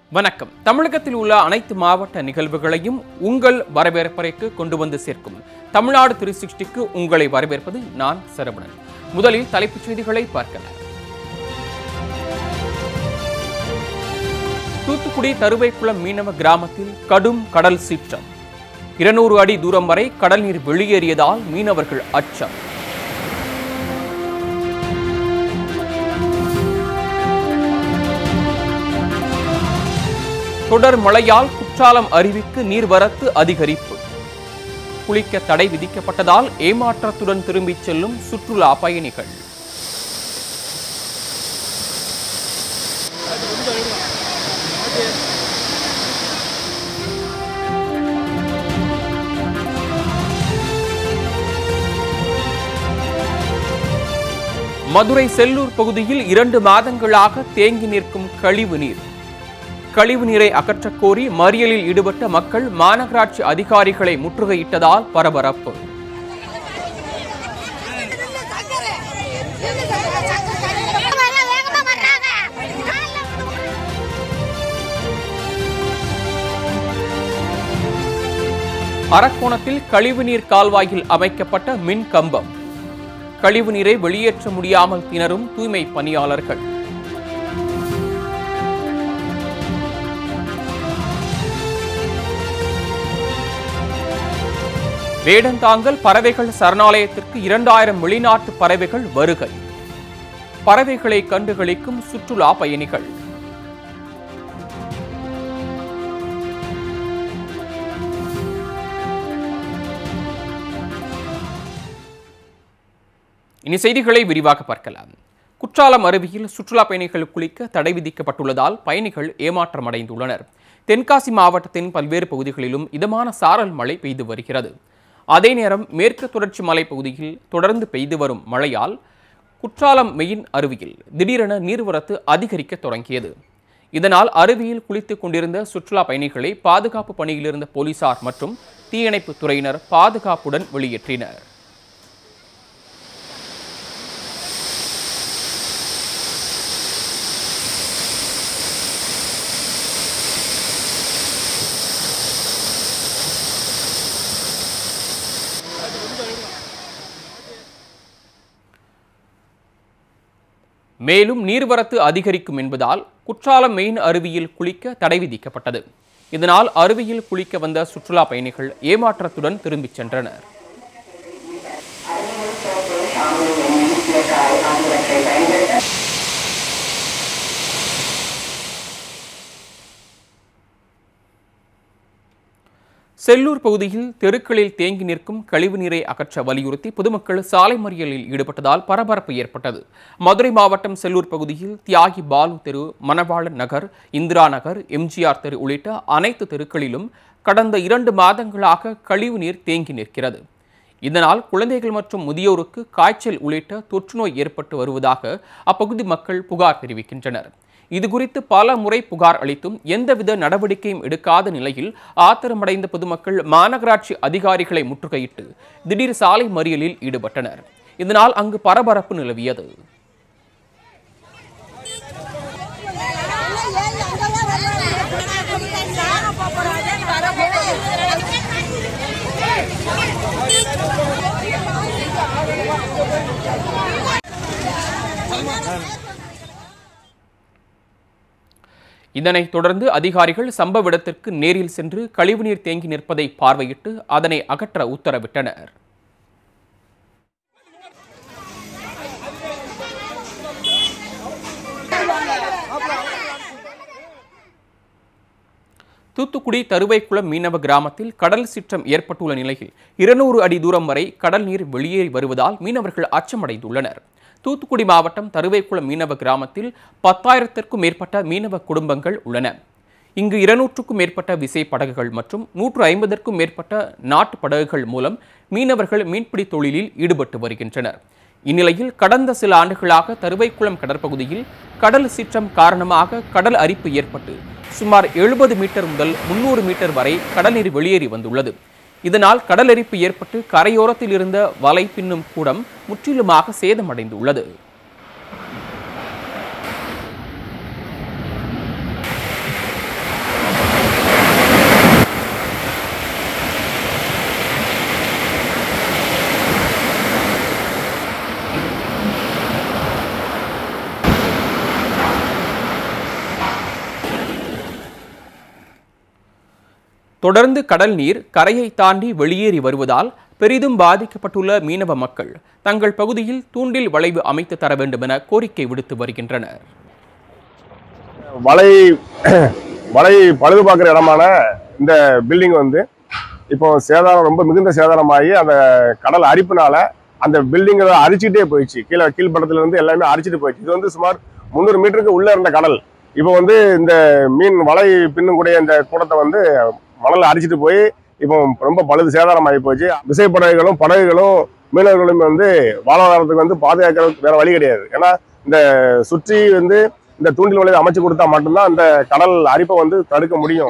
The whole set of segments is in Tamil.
வணக்கம் தமிழகத்தில் உள்ள அனைத்து மாவட்ட நிகழ்வுகளையும் உங்கள் வரவேற்பறைக்கு கொண்டு வந்து சேர்க்கும் தமிழ்நாடு த்ரீ சிக்ஸ்டிக்கு உங்களை வரவேற்பது நான் சரவணன் முதலில் தலைப்புச் செய்திகளை பார்க்கலாம் தூத்துக்குடி தருவைக்குளம் மீனவ கிராமத்தில் கடும் கடல் சீற்றம் இருநூறு அடி தூரம் வரை கடல் நீர் வெளியேறியதால் மீனவர்கள் அச்சம் தொடர் மழையால் குற்றாலம் அருவிக்கு நீர்வரத்து அதிகரிப்பு குளிக்க தடை விதிக்கப்பட்டதால் ஏமாற்றத்துடன் திரும்பிச் செல்லும் சுற்றுலா பயணிகள் மதுரை செல்லூர் பகுதியில் இரண்டு மாதங்களாக தேங்கி நிற்கும் கழிவு நீர் கழிவு நீரை அகற்றக் கோரி மறியலில் ஈடுபட்ட மக்கள் மாநகராட்சி அதிகாரிகளை முற்றுகையிட்டதால் பரபரப்பு வேகமா வர்றாங்க அரக்கோணத்தில் கழிவுநீர் கால்வாயில் அமைக்கப்பட்ட மின் கம்பம் கழிவு நீரை வெளியேற்ற முடியாமல் திணறும் தூய்மை பணியாளர்கள் வேடந்தாங்கல் பறவைகள் சரணாலயத்திற்கு இரண்டாயிரம் வெளிநாட்டு பறவைகள் வருகை பறவைகளை கண்டுகளிக்கும் சுற்றுலா பயணிகள் இனி செய்திகளை விரிவாக பார்க்கலாம் குற்றாலம் அருவியில் சுற்றுலா பயணிகள் குளிக்க தடை விதிக்கப்பட்டுள்ளதால் பயணிகள் ஏமாற்றம் அடைந்துள்ளனர் தென்காசி மாவட்டத்தின் பல்வேறு பகுதிகளிலும் இதமான சாரல் மழை பெய்து வருகிறது அதே நேரம் மேற்கு தொடர்ச்சி மலை பகுதியில் தொடர்ந்து பெய்து வரும் மழையால் குற்றாலம் மெயின் அருவியில் திடீரென நீர்வரத்து அதிகரிக்க தொடங்கியது இதனால் அருவியில் குளித்துக் கொண்டிருந்த சுற்றுலா பயணிகளை பாதுகாப்பு பணியில் இருந்த போலீசார் மற்றும் தீயணைப்புத் துறையினர் பாதுகாப்புடன் வெளியேற்றினர் மேலும் நீர்வரத்து அதிகரிக்கும் என்பதால் குற்றாலம் மெயின் அருவியில் குளிக்க தடை விதிக்கப்பட்டது இதனால் அருவியில் குளிக்க வந்த சுற்றுலா பயணிகள் ஏமாற்றத்துடன் திரும்பிச் சென்றனர் செல்லூர் பகுதியில் தெருக்களில் தேங்கி நிற்கும் கழிவுநீரை அகற்ற வலியுறுத்தி பொதுமக்கள் சாலை மறியலில் ஈடுபட்டதால் பரபரப்பு ஏற்பட்டது மதுரை மாவட்டம் செல்லூர் பகுதியில் தியாகி பாலு தெரு மணவாளன் நகர் இந்திரா நகர் எம்ஜிஆர் தெரு உள்ளிட்ட அனைத்து தெருக்களிலும் கடந்த இரண்டு மாதங்களாக கழிவுநீர் தேங்கி நிற்கிறது இதனால் குழந்தைகள் மற்றும் முதியோருக்கு காய்ச்சல் உள்ளிட்ட தொற்றுநோய் ஏற்பட்டு வருவதாக அப்பகுதி மக்கள் புகார் தெரிவிக்கின்றனர் இதுகுறித்து பல முறை புகார் அளித்தும் எந்தவித நடவடிக்கையும் எடுக்காத நிலையில் ஆத்திரமடைந்த பொதுமக்கள் மாநகராட்சி அதிகாரிகளை முற்றுகையிட்டு திடீர் சாலை மறியலில் ஈடுபட்டனர் இதனால் அங்கு பரபரப்பு நிலவியது இதனைத் தொடர்ந்து அதிகாரிகள் சம்பவ இடத்திற்கு நேரில் சென்று கழிவுநீர் தேங்கி நிற்பதை பார்வையிட்டு அதனை அகற்ற உத்தரவிட்டனர் தூத்துக்குடி தருவைக்குளம் மீனவ கிராமத்தில் கடல் சீற்றம் ஏற்பட்டுள்ள நிலையில் இருநூறு அடி தூரம் வரை கடல் நீர் வெளியேறி வருவதால் மீனவர்கள் அச்சமடைந்துள்ளனர் தூத்துக்குடி மாவட்டம் தருவைக்குளம் மீனவ கிராமத்தில் பத்தாயிரத்திற்கும் மேற்பட்ட மீனவ குடும்பங்கள் உள்ளன இங்கு இருநூற்றுக்கும் மேற்பட்ட விசை படகுகள் மற்றும் நூற்று ஐம்பதற்கும் மேற்பட்ட நாட்டு படகுகள் மூலம் மீனவர்கள் மீன்பிடி தொழிலில் ஈடுபட்டு வருகின்றனர் இந்நிலையில் கடந்த சில ஆண்டுகளாக தருவைக்குளம் கடற்பகுதியில் கடல் சீற்றம் காரணமாக கடல் அரிப்பு ஏற்பட்டு சுமார் எழுபது மீட்டர் முதல் முன்னூறு மீட்டர் வரை கடல்நீர் வெளியேறி வந்துள்ளது இதனால் கடலரிப்பு ஏற்பட்டு கரையோரத்தில் இருந்த வலை பின்னும் கூடம் முற்றிலுமாக சேதமடைந்துள்ளது தொடர்ந்து கடல் நீர் கரையை தாண்டி வெளியேறி வருவதால் பெரிதும் பாதிக்கப்பட்டுள்ள மீனவ மக்கள் தங்கள் பகுதியில் தூண்டில் வளைவு அமைத்து தர வேண்டும் என கோரிக்கை விடுத்து வருகின்றனர் வலை வலை பழுது பார்க்குற இடமான இந்த பில்டிங் வந்து இப்போ சேதாரம் ரொம்ப மிகுந்த சேதாரமாகி அந்த கடல் அரிப்புனால அந்த பில்டிங்கை அரிச்சிட்டே போயிடுச்சு கீழே கீழ்பட்டத்துல இருந்து எல்லாமே அரிச்சிட்டு போயிடுச்சு இது வந்து சுமார் முந்நூறு மீட்டருக்கு உள்ள இருந்த கடல் இப்போ வந்து இந்த மீன் வலை பின்னக்கூடிய இந்த கூடத்தை வந்து மணல் அரிச்சிட்டு போய் இப்போ ரொம்ப பழுது சேதாரமாகி போச்சு விசைப்படகுகளும் படகுகளும் மீனவர்களும் வந்து வாழ்வாதாரத்துக்கு வந்து பாதுகாக்கிறதுக்கு வேற வழி கிடையாது ஏன்னா இந்த சுற்றி வந்து இந்த தூண்டில் வலையை அமைச்சு கொடுத்தா மட்டும்தான் அந்த கடல் அரிப்பை வந்து தடுக்க முடியும்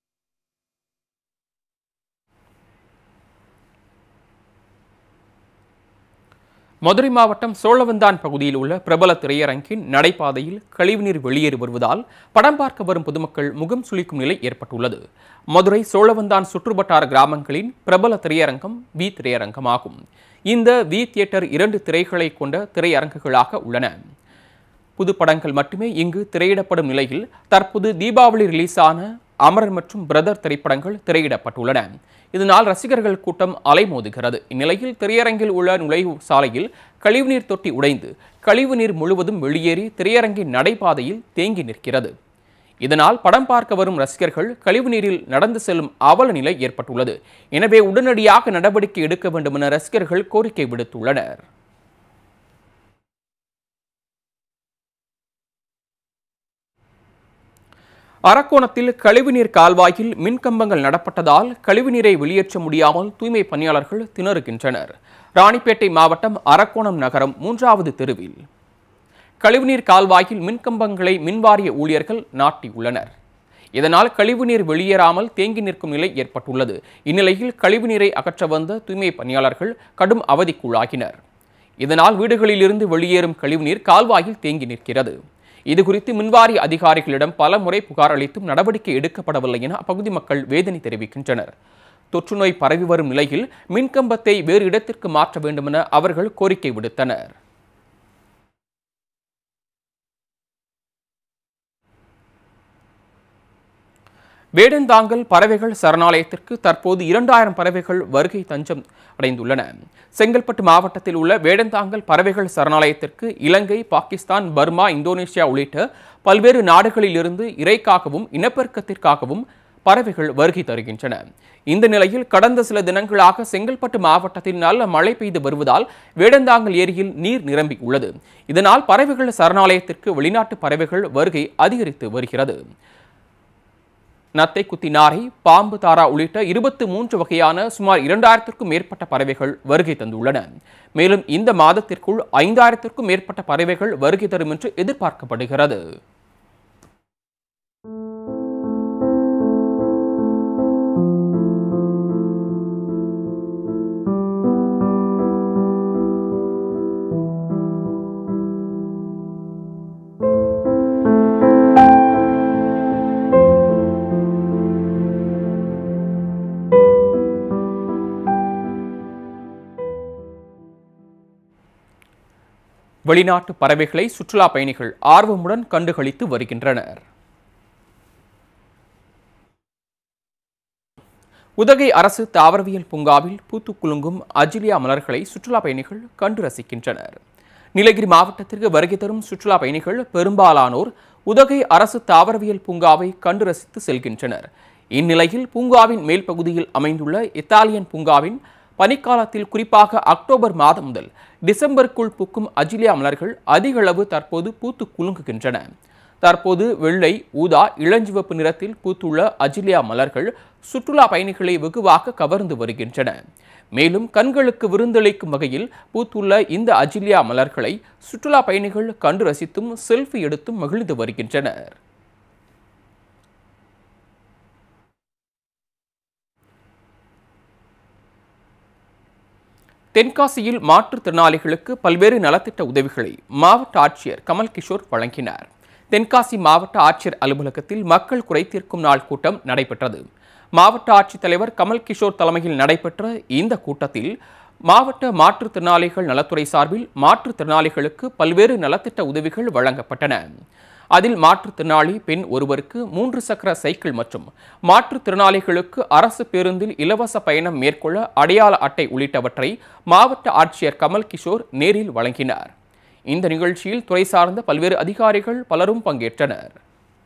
மதுரை மாவட்டம் சோழவந்தான் பகுதியில் உள்ள பிரபல திரையரங்கின் நடைபாதையில் கழிவுநீர் வெளியேறி வருவதால் படம் பார்க்க வரும் பொதுமக்கள் முகம் சுளிக்கும் நிலை ஏற்பட்டுள்ளது மதுரை சோழவந்தான் சுற்றுவட்டார கிராமங்களின் பிரபல திரையரங்கம் வி திரையரங்கமாகும் இந்த வி தியேட்டர் இரண்டு திரைகளை கொண்ட திரையரங்குகளாக உள்ளன புது படங்கள் மட்டுமே இங்கு திரையிடப்படும் நிலையில் தற்போது தீபாவளி ரிலீஸான அமரர் மற்றும் பிரதர் திரைப்படங்கள் திரையிடப்பட்டுள்ளன இதனால் ரசிகர்கள் கூட்டம் அலைமோதுகிறது இந்நிலையில் திரையரங்கில் உள்ள நுழைவு சாலையில் கழிவுநீர் தொட்டி உடைந்து கழிவுநீர் முழுவதும் வெளியேறி திரையரங்கின் நடைபாதையில் தேங்கி நிற்கிறது இதனால் படம் பார்க்க வரும் ரசிகர்கள் கழிவுநீரில் நடந்து செல்லும் அவல நிலை ஏற்பட்டுள்ளது எனவே உடனடியாக நடவடிக்கை எடுக்க வேண்டும் என ரசிகர்கள் கோரிக்கை விடுத்துள்ளனர் அரக்கோணத்தில் கழிவுநீர் கால்வாயில் மின்கம்பங்கள் நடப்பட்டதால் கழிவுநீரை வெளியேற்ற முடியாமல் தூய்மை பணியாளர்கள் திணறுகின்றனர் ராணிப்பேட்டை மாவட்டம் அரக்கோணம் நகரம் மூன்றாவது தெருவில் கழிவுநீர் கால்வாயில் மின்கம்பங்களை மின்வாரிய ஊழியர்கள் நாட்டியுள்ளனர் இதனால் கழிவுநீர் வெளியேறாமல் தேங்கி நிற்கும் நிலை ஏற்பட்டுள்ளது இந்நிலையில் கழிவுநீரை அகற்ற வந்த தூய்மை பணியாளர்கள் கடும் அவதிக்குள்ளாகினர் இதனால் வீடுகளிலிருந்து வெளியேறும் கழிவுநீர் கால்வாயில் தேங்கி நிற்கிறது இதுகுறித்து மின்வாரிய அதிகாரிகளிடம் பல முறை புகார் அளித்தும் நடவடிக்கை எடுக்கப்படவில்லை என அப்பகுதி மக்கள் வேதனை தெரிவிக்கின்றனர் தொற்றுநோய் பரவி வரும் நிலையில் மின்கம்பத்தை வேறு இடத்திற்கு மாற்ற வேண்டும் என அவர்கள் கோரிக்கை விடுத்தனர் வேடந்தாங்கல் பறவைகள் சரணாலயத்திற்கு தற்போது இரண்டாயிரம் பறவைகள் வருகை தஞ்சம் அடைந்துள்ளன செங்கல்பட்டு மாவட்டத்தில் உள்ள வேடந்தாங்கல் பறவைகள் சரணாலயத்திற்கு இலங்கை பாகிஸ்தான் பர்மா இந்தோனேஷியா உள்ளிட்ட பல்வேறு நாடுகளிலிருந்து இறைக்காகவும் இனப்பெருக்கத்திற்காகவும் பறவைகள் வருகை தருகின்றன இந்த நிலையில் கடந்த சில தினங்களாக செங்கல்பட்டு மாவட்டத்தில் நல்ல மழை பெய்து வருவதால் வேடந்தாங்கல் ஏரியில் நீர் நிரம்பி உள்ளது இதனால் பறவைகள் சரணாலயத்திற்கு வெளிநாட்டு பறவைகள் வருகை அதிகரித்து வருகிறது நத்தை குத்தி நாரை பாம்பு தாரா உள்ளிட்ட இருபத்து மூன்று வகையான சுமார் இரண்டாயிரத்திற்கும் மேற்பட்ட பறவைகள் வருகை தந்துள்ளன மேலும் இந்த மாதத்திற்குள் ஐந்தாயிரத்திற்கும் மேற்பட்ட பறவைகள் வருகை தரும் என்று எதிர்பார்க்கப்படுகிறது வெளிநாட்டு பறவைகளை சுற்றுலா பயணிகள் ஆர்வமுடன் கண்டுகளித்து வருகின்றனர் உதகை அரசு தாவரவியல் பூங்காவில் பூத்து குலுங்கும் அஜிலியா மலர்களை சுற்றுலா பயணிகள் கண்டு ரசிக்கின்றனர் நீலகிரி மாவட்டத்திற்கு வருகை தரும் சுற்றுலா பயணிகள் பெரும்பாலானோர் உதகை அரசு தாவரவியல் பூங்காவை கண்டு ரசித்து செல்கின்றனர் இந்நிலையில் பூங்காவின் மேல் பகுதியில் அமைந்துள்ள இத்தாலியன் பூங்காவின் பனிக்காலத்தில் குறிப்பாக அக்டோபர் மாதம் முதல் டிசம்பருக்குள் பூக்கும் அஜிலியா மலர்கள் அதிக அளவு தற்போது பூத்து குலுங்குகின்றன தற்போது வெள்ளை ஊதா இளஞ்சிவப்பு நிறத்தில் பூத்துள்ள அஜிலியா மலர்கள் சுற்றுலா பயணிகளை வெகுவாக கவர்ந்து வருகின்றன மேலும் கண்களுக்கு விருந்தளிக்கும் வகையில் பூத்துள்ள இந்த அஜிலியா மலர்களை சுற்றுலா பயணிகள் கண்டு ரசித்தும் செல்ஃபி எடுத்தும் மகிழ்ந்து வருகின்றனர் தென்காசியில் மாற்றுத்திறனாளிகளுக்கு பல்வேறு நலத்திட்ட உதவிகளை மாவட்ட ஆட்சியர் கமல் கிஷோர் வழங்கினார் தென்காசி மாவட்ட ஆட்சியர் அலுவலகத்தில் மக்கள் குறை தீர்க்கும் நாள் கூட்டம் நடைபெற்றது மாவட்ட ஆட்சித்தலைவர் கமல் கிஷோர் தலைமையில் நடைபெற்ற இந்த கூட்டத்தில் மாவட்ட மாற்றுத்திறனாளிகள் நலத்துறை சார்பில் மாற்றுத்திறனாளிகளுக்கு பல்வேறு நலத்திட்ட உதவிகள் வழங்கப்பட்டன அதில் மாற்றுத்திறனாளி பெண் ஒருவருக்கு மூன்று சக்கர சைக்கிள் மற்றும் மாற்றுத்திறனாளிகளுக்கு அரசு பேருந்தில் இலவச பயணம் மேற்கொள்ள அடையாள அட்டை உள்ளிட்டவற்றை மாவட்ட ஆட்சியர் கமல் கிஷோர் நேரில் வழங்கினார் இந்த நிகழ்ச்சியில் துறை சார்ந்த பல்வேறு அதிகாரிகள் பலரும் பங்கேற்றனர்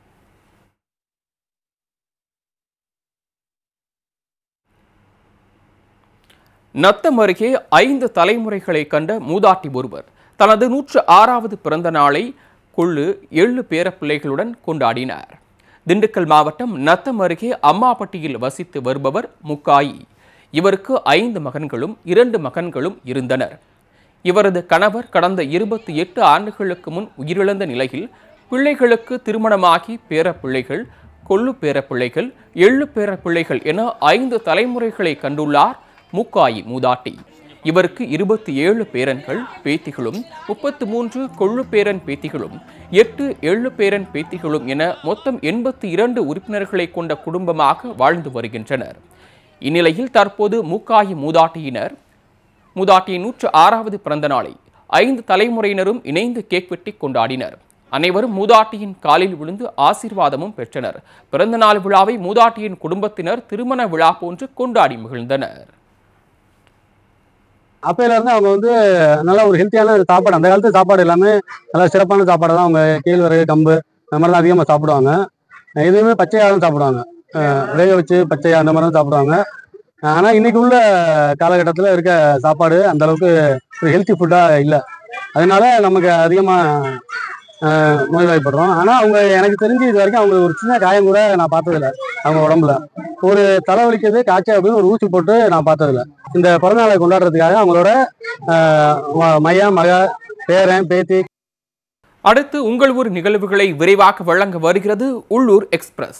நத்தம் அருகே ஐந்து தலைமுறைகளை கண்ட மூதாட்டி ஒருவர் தனது நூற்று ஆறாவது பிறந்த நாளை கொள்ளு ஏழு பேரப்பிள்ளைகளுடன் கொண்டாடினார் திண்டுக்கல் மாவட்டம் நத்தம் அருகே அம்மாப்பட்டியில் வசித்து வருபவர் முக்காயி இவருக்கு ஐந்து மகன்களும் இரண்டு மகன்களும் இருந்தனர் இவரது கணவர் கடந்த இருபத்தி எட்டு ஆண்டுகளுக்கு முன் உயிரிழந்த நிலையில் பிள்ளைகளுக்கு திருமணமாகி பேரப்பிள்ளைகள் கொள்ளு பேரப்பிள்ளைகள் எள்ளு பேரப்பிள்ளைகள் என ஐந்து தலைமுறைகளை கண்டுள்ளார் மூக்காயி மூதாட்டி இவருக்கு இருபத்தி ஏழு பேரன்கள் பேத்திகளும் முப்பத்து மூன்று கொள்ளு பேரன் பேத்திகளும் எட்டு எள்ளு பேரன் பேத்திகளும் என மொத்தம் எண்பத்தி இரண்டு உறுப்பினர்களை கொண்ட குடும்பமாக வாழ்ந்து வருகின்றனர் இந்நிலையில் தற்போது மூக்காயி மூதாட்டியினர் மூதாட்டியின் நூற்று ஆறாவது பிறந்த நாளை ஐந்து தலைமுறையினரும் இணைந்து கேக் வெட்டி கொண்டாடினர் அனைவரும் மூதாட்டியின் காலில் விழுந்து ஆசீர்வாதமும் பெற்றனர் பிறந்த நாள் விழாவை மூதாட்டியின் குடும்பத்தினர் திருமண விழா போன்று கொண்டாடி மகிழ்ந்தனர் அப்பையில இருந்து அவங்க வந்து நல்ல ஒரு ஹெல்த்தியான சாப்பாடு அந்த காலத்து சாப்பாடு எல்லாமே நல்லா சிறப்பான சாப்பாடு தான் அவங்க கேழ்வரகு கம்பு அந்த மாதிரி தான் அதிகமாக சாப்பிடுவாங்க எதுவுமே பச்சையாக தான் சாப்பிடுவாங்க அஹ் வேக வச்சு பச்சையா அந்த மாதிரி தான் சாப்பிடுவாங்க ஆனால் இன்னைக்கு உள்ள காலகட்டத்தில் இருக்க சாப்பாடு அந்த அளவுக்கு ஒரு ஹெல்த்தி ஃபுட்டாக இல்லை அதனால நமக்கு அதிகமாக நோய்வாய்ப்படுறோம் ஆனால் அவங்க எனக்கு தெரிஞ்சு இது வரைக்கும் அவங்க ஒரு சின்ன காயம் கூட நான் பார்த்ததில்ல அவங்க உடம்புல ஒரு தலைவலிக்கிறது காய்ச்சல் அப்படின்னு ஒரு ஊசி போட்டு நான் பார்த்ததில்ல இந்த பிறந்தநாளை கொண்டாடுறதுக்காக அவங்களோட ஆஹ் ம- மையம் மக பேரன் பேத்தி அடுத்து உங்கள் ஊர் நிகழ்வுகளை விரைவாக வழங்க வருகிறது உள்ளூர் எக்ஸ்பிரஸ்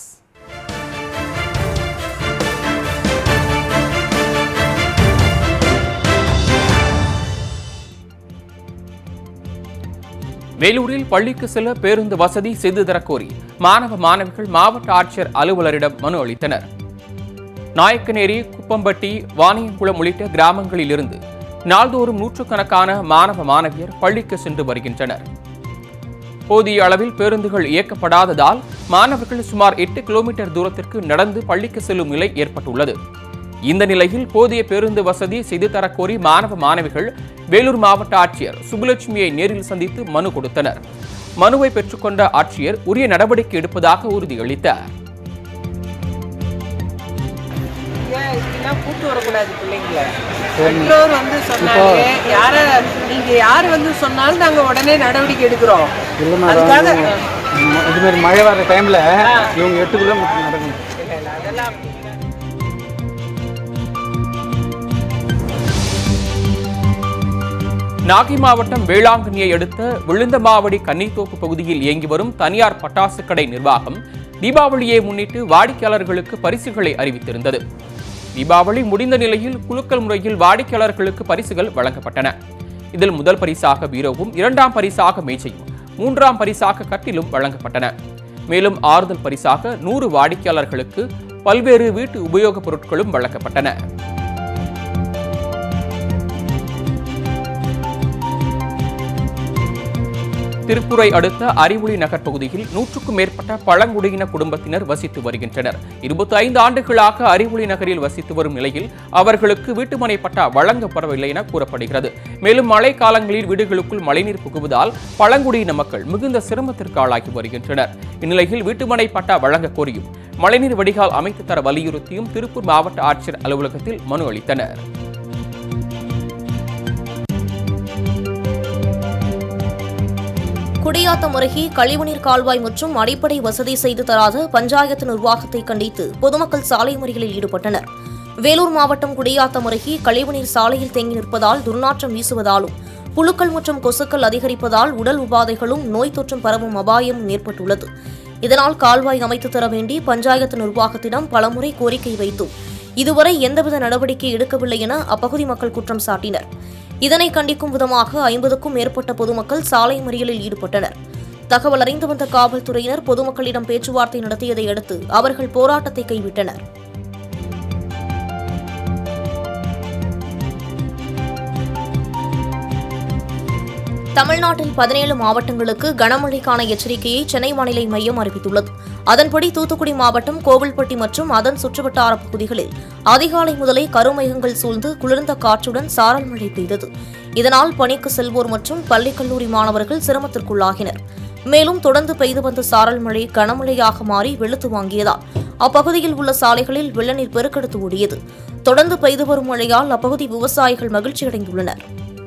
வேலூரில் பள்ளிக்கு செல்ல பேருந்து வசதி செய்து தரக் கோரி மாணவ மாணவிகள் மாவட்ட ஆட்சியர் அலுவலரிடம் மனு அளித்தனர் நாயக்கநேரி குப்பம்பட்டி வாணியங்குளம் உள்ளிட்ட கிராமங்களிலிருந்து நாள்தோறும் நூற்றுக்கணக்கான மாணவ மாணவியர் பள்ளிக்கு சென்று வருகின்றனர் போதிய அளவில் பேருந்துகள் இயக்கப்படாததால் மாணவர்கள் சுமார் எட்டு கிலோமீட்டர் தூரத்திற்கு நடந்து பள்ளிக்கு செல்லும் நிலை ஏற்பட்டுள்ளது இந்த நிலையில் போதிய பேருந்து வசதி செய்து தரக் கோரி மாணவ மாணவிகள் வேலூர் மாவட்ட ஆட்சியர் சுப்புலட்சுமியை நேரில் சந்தித்து மனு கொடுத்தனர் மனுவை பெற்றுக்கொண்ட ஆட்சியர் உரிய நடவடிக்கை எடுப்பதாக உறுதியளித்தார் ஏன் இப்படிலாம் கூட்டு வரக்கூடாது பிள்ளைங்கள பெற்றோர் வந்து சொன்னாங்க யார நீங்க யார் வந்து சொன்னாலும் நாங்க உடனே நடவடிக்கை எடுக்கிறோம் அதுக்காக இது மாதிரி மழை வர டைம்ல இவங்க எட்டு கிலோமீட்டர் நடக்கணும் இல்ல, இல்ல, அதெல்லாம் அப்படி இல்ல. நாகை மாவட்டம் வேளாங்கண்ணியை அடுத்த விழுந்தமாவடி கன்னித்தோப்பு பகுதியில் இயங்கி வரும் தனியார் பட்டாசு கடை நிர்வாகம் தீபாவளியை முன்னிட்டு வாடிக்கையாளர்களுக்கு பரிசுகளை அறிவித்திருந்தது தீபாவளி முடிந்த நிலையில் குலுக்கல் முறையில் வாடிக்கையாளர்களுக்கு பரிசுகள் வழங்கப்பட்டன இதில் முதல் பரிசாக பீரோவும் இரண்டாம் பரிசாக மேஜையும் மூன்றாம் பரிசாக கட்டிலும் வழங்கப்பட்டன மேலும் ஆறுதல் பரிசாக நூறு வாடிக்கையாளர்களுக்கு பல்வேறு வீட்டு உபயோகப் பொருட்களும் வழங்கப்பட்டன திருப்புரை அடுத்த அறிவுளி நகர் பகுதியில் நூற்றுக்கும் மேற்பட்ட பழங்குடியின குடும்பத்தினர் வசித்து வருகின்றனர் இருபத்தி ஐந்து ஆண்டுகளாக அறிவுளி நகரில் வசித்து வரும் நிலையில் அவர்களுக்கு வீட்டுமனை பட்டா வழங்கப்படவில்லை என கூறப்படுகிறது மேலும் மழை காலங்களில் வீடுகளுக்குள் மழைநீர் புகுவதால் பழங்குடியின மக்கள் மிகுந்த சிரமத்திற்கு ஆளாகி வருகின்றனர் இந்நிலையில் வீட்டுமனை பட்டா வழங்க கோரியும் மழைநீர் வடிகால் அமைத்து தர வலியுறுத்தியும் திருப்பூர் மாவட்ட ஆட்சியர் அலுவலகத்தில் மனு அளித்தனர் குடியாத்தம் அருகே கழிவுநீர் கால்வாய் மற்றும் அடிப்படை வசதி செய்து தராத பஞ்சாயத்து நிர்வாகத்தை கண்டித்து பொதுமக்கள் சாலை மறியலில் ஈடுபட்டனர் வேலூர் மாவட்டம் குடியாத்தம் அருகே கழிவுநீர் சாலையில் தேங்கி நிற்பதால் துர்நாற்றம் வீசுவதாலும் புழுக்கள் மற்றும் கொசுக்கள் அதிகரிப்பதால் உடல் உபாதைகளும் நோய் தொற்றும் பரவும் அபாயமும் ஏற்பட்டுள்ளது இதனால் கால்வாய் அமைத்து தர வேண்டி பஞ்சாயத்து நிர்வாகத்திடம் பலமுறை கோரிக்கை வைத்தும் இதுவரை எந்தவித நடவடிக்கை எடுக்கவில்லை என அப்பகுதி மக்கள் குற்றம் சாட்டினர் இதனை கண்டிக்கும் விதமாக ஐம்பதுக்கும் மேற்பட்ட பொதுமக்கள் சாலை மறியலில் ஈடுபட்டனர் தகவல் அறிந்து வந்த காவல்துறையினர் பொதுமக்களிடம் பேச்சுவார்த்தை நடத்தியதை அடுத்து அவர்கள் போராட்டத்தை கைவிட்டனர் தமிழ்நாட்டில் பதினேழு மாவட்டங்களுக்கு கனமழைக்கான எச்சரிக்கையை சென்னை வானிலை மையம் அறிவித்துள்ளது அதன்படி தூத்துக்குடி மாவட்டம் கோவில்பட்டி மற்றும் அதன் சுற்றுவட்டார பகுதிகளில் அதிகாலை முதலே கருமேகங்கள் சூழ்ந்து குளிர்ந்த காற்றுடன் சாரல் மழை பெய்தது இதனால் பணிக்கு செல்வோர் மற்றும் பள்ளி கல்லூரி மாணவர்கள் சிரமத்திற்குள்ளாகினர் மேலும் தொடர்ந்து பெய்து வந்த சாரல் மழை கனமழையாக மாறி வெளுத்து வாங்கியதால் அப்பகுதியில் உள்ள சாலைகளில் வெள்ளநீர் பெருக்கெடுத்து ஓடியது தொடர்ந்து பெய்து வரும் மழையால் அப்பகுதி விவசாயிகள் மகிழ்ச்சியடைந்துள்ளனர்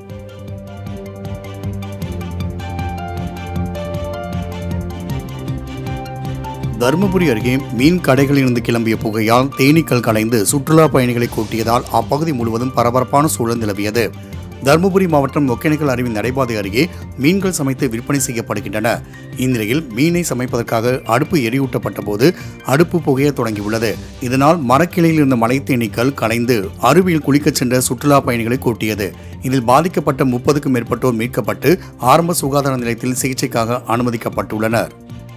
தருமபுரி அருகே மீன் கடைகளிலிருந்து கிளம்பிய புகையால் தேனீக்கள் கலைந்து சுற்றுலா பயணிகளை கூட்டியதால் அப்பகுதி முழுவதும் பரபரப்பான சூழல் நிலவியது தருமபுரி மாவட்டம் ஒகேனக்கல் அருவின் நடைபாதை அருகே மீன்கள் சமைத்து விற்பனை செய்யப்படுகின்றன இந்நிலையில் மீனை சமைப்பதற்காக அடுப்பு எரியூட்டப்பட்ட போது அடுப்பு புகைய தொடங்கியுள்ளது இதனால் மரக்கிளையில் இருந்த மலை தேனீக்கள் கலைந்து அருவியில் குளிக்கச் சென்ற சுற்றுலா பயணிகளை கூட்டியது இதில் பாதிக்கப்பட்ட முப்பதுக்கும் மேற்பட்டோர் மீட்கப்பட்டு ஆரம்ப சுகாதார நிலையத்தில் சிகிச்சைக்காக அனுமதிக்கப்பட்டுள்ளனர்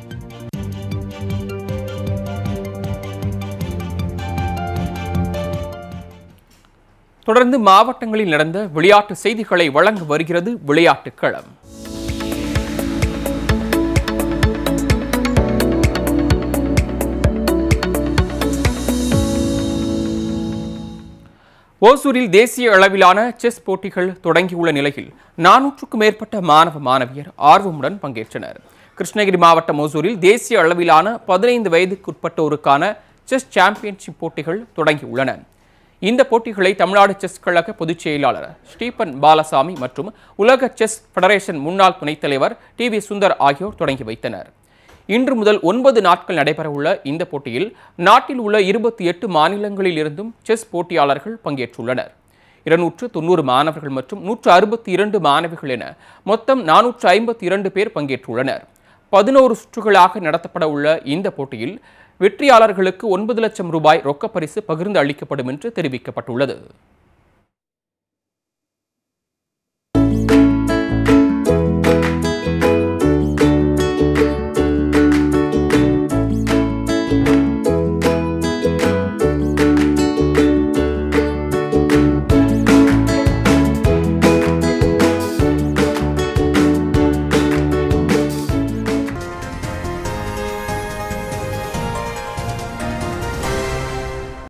தொடர்ந்து மாவட்டங்களில் நடந்த விளையாட்டு செய்திகளை வழங்க வருகிறது விளையாட்டுக் களம் ஓசூரில் தேசிய அளவிலான செஸ் போட்டிகள் தொடங்கியுள்ள நிலையில் நானூற்றுக்கும் மேற்பட்ட மாணவ மாணவியர் ஆர்வமுடன் பங்கேற்றனர் கிருஷ்ணகிரி மாவட்டம் ஓசூரில் தேசிய அளவிலான பதினைந்து வயதுக்குட்பட்டோருக்கான செஸ் சாம்பியன்ஷிப் போட்டிகள் தொடங்கியுள்ளன இந்த போட்டிகளை தமிழ்நாடு செஸ் கழக பொதுச் செயலாளர் ஸ்டீபன் பாலசாமி மற்றும் உலக செஸ் ஃபெடரேஷன் முன்னாள் துணைத் தலைவர் டி வி சுந்தர் ஆகியோர் தொடங்கி வைத்தனர் இன்று முதல் ஒன்பது நாட்கள் நடைபெறவுள்ள இந்த போட்டியில் நாட்டில் உள்ள இருபத்தி எட்டு மாநிலங்களில் இருந்தும் செஸ் போட்டியாளர்கள் பங்கேற்றுள்ளனர் இருநூற்று தொண்ணூறு மாணவர்கள் மற்றும் நூற்று அறுபத்தி இரண்டு மாணவிகள் என மொத்தம் நானூற்று ஐம்பத்தி இரண்டு பேர் பங்கேற்றுள்ளனர் பதினோரு சுற்றுகளாக நடத்தப்பட உள்ள இந்த போட்டியில் வெற்றியாளர்களுக்கு ஒன்பது லட்சம் ரூபாய் ரொக்கப்பரிசு பகிர்ந்து அளிக்கப்படும் என்று தெரிவிக்கப்பட்டுள்ளது